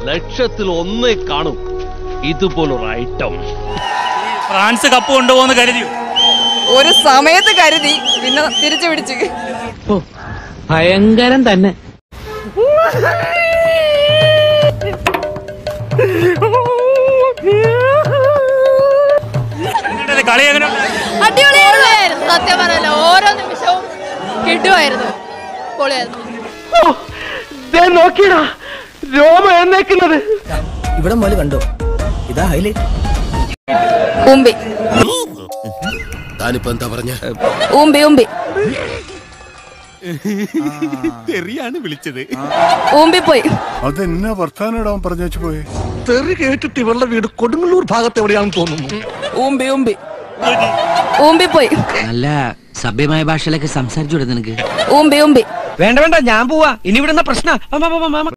ലക്ഷത്തിൽ ഒന്നേ കാണും ഇതുപോലൊരു ഐറ്റം ഫ്രാൻസ് കപ്പ് കൊണ്ടുപോകുന്ന കരുതിയോ ഒരു സമയത്ത് കരുതി പിന്നെ തിരിച്ചു പിടിച്ച് ഭയങ്കരം തന്നെ എങ്ങനെയുണ്ട് കളി എങ്ങനെ അടിപൊളിയായിരുന്നു സത്യം പറയല്ല ഓരോ നിമിഷവും കിട്ടുമായിരുന്നു പൊളിയായിരുന്നു നോക്കിയടാ രോമ എഴുന്നേക്കുന്നത് ഇവിടെ മുതൽ കണ്ടോ ഇതാ ഹൈലൈറ്റ് ഊമ്പി താനിപ്പോ എന്താ പറഞ്ഞ ഊമ്പി ഊമ്പി വിളിച്ചത് ഊമ്പി പോയി അതെന്നാ വർത്താനം ഇടാൻ പറഞ്ഞു പോയെ തെറി കേട്ടിട്ട് ഇവളുടെ വീട് കൊടുങ്ങല്ലൂർ ഭാഗത്ത് എവിടെയാണെന്ന് തോന്നുന്നു ഊമ്പി ഊമ്പി ഊമ്പി പോയി നല്ല സഭ്യമായ ഭാഷയിലൊക്കെ സംസാരിച്ചു നിനക്ക് ഊമ്പി ഊമ്പി വേണ്ട വേണ്ട ഞാൻ പോവാ ഇനി ഇവിടുന്ന പ്രശ്ന